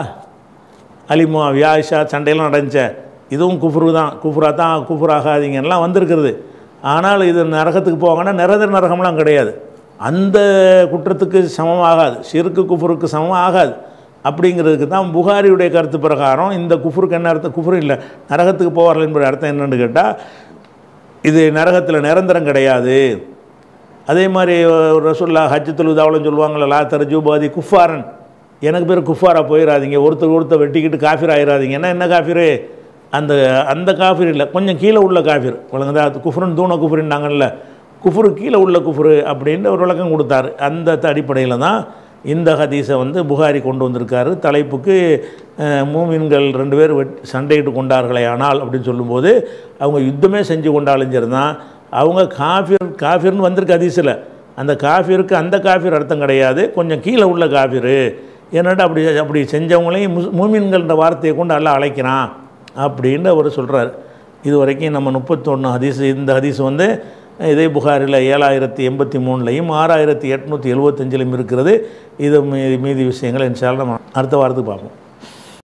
அலிமோ வியாயிஷா சண்டையெல்லாம் நடந்துச்சே இதுவும் குஃப்ரு தான் குஃப்ரா தான் குஃப்ர் ஆகாதீங்கலாம் வந்திருக்கிறது ஆனால் இது நரகத்துக்கு போவாங்கன்னா நிரந்தர நரகம்லாம் கிடையாது அந்த குற்றத்துக்கு சமம் ஆகாது சிறுக்கு குஃபருக்கு சமம் ஆகாது அப்படிங்கிறதுக்கு தான் புகாரியுடைய கருத்து பிரகாரம் இந்த குஃபருக்கு என்ன அர்த்தம் குஃபுரு இல்லை நரகத்துக்கு போவார்கள் என்பது அர்த்தம் என்னன்னு கேட்டால் இது நரகத்தில் நிரந்தரம் கிடையாது அதே மாதிரி ஒரு ரசுல்லா ஹஜ் தொழுதாவளம் சொல்லுவாங்கள்ல லா தர்ஜூபாதி குஃபாரன் எனக்கு பேர் குஃபாரா போயிடாதீங்க ஒருத்தர் ஒருத்தர் வெட்டிக்கிட்டு காஃபிர் ஆயிடாதீங்கன்னா என்ன காஃபிரு அந்த அந்த காஃபிர் இல்லை கொஞ்சம் கீழே உள்ள காஃபிர் வழங்குதா அது குஃபுருன்னு தூண குஃபுருன்னாங்கல்ல குஃபுரு கீழே உள்ள குஃபுரு அப்படின்னு ஒரு விளக்கம் கொடுத்தாரு அந்த அடிப்படையில் தான் இந்த ஹதீஸை வந்து புகாரி கொண்டு வந்திருக்காரு தலைப்புக்கு அஹ், மூமின்கள் ரெண்டு பேர் வெட் சண்டையிட்டு கொண்டார்களே ஆனால் அப்படின்னு சொல்லும்போது அவங்க யுத்தமே செஞ்சு கொண்டாலும் சரி தான் அவங்க காஃபிர் காஃபிர்னு வந்திருக்கு ஹதீஸில் அந்த காஃபிருக்கு அந்த காஃபிர் அர்த்தம் கிடையாது கொஞ்சம் கீழே உள்ள காஃபிரு என்னடா அப்படி அப்படி செஞ்சவங்களையும் முஸ் மூமின்கள்ன்ற வார்த்தையை கொண்டு எல்லாம் அழைக்கிறான் அப்படின்னு அவர் சொல்கிறார் இது வரைக்கும் நம்ம முப்பத்தொன்று ஹதீஸ் இந்த ஹதீஸ் வந்து இதே புகாரில் ஏழாயிரத்தி எண்பத்தி மூணுலையும் ஆறாயிரத்தி எட்நூற்றி எழுபத்தஞ்சிலையும் இருக்கிறது இது மீதி மீதி விஷயங்களை இன்ஷால்லாம் நம்ம அடுத்த வாரத்துக்கு பார்ப்போம்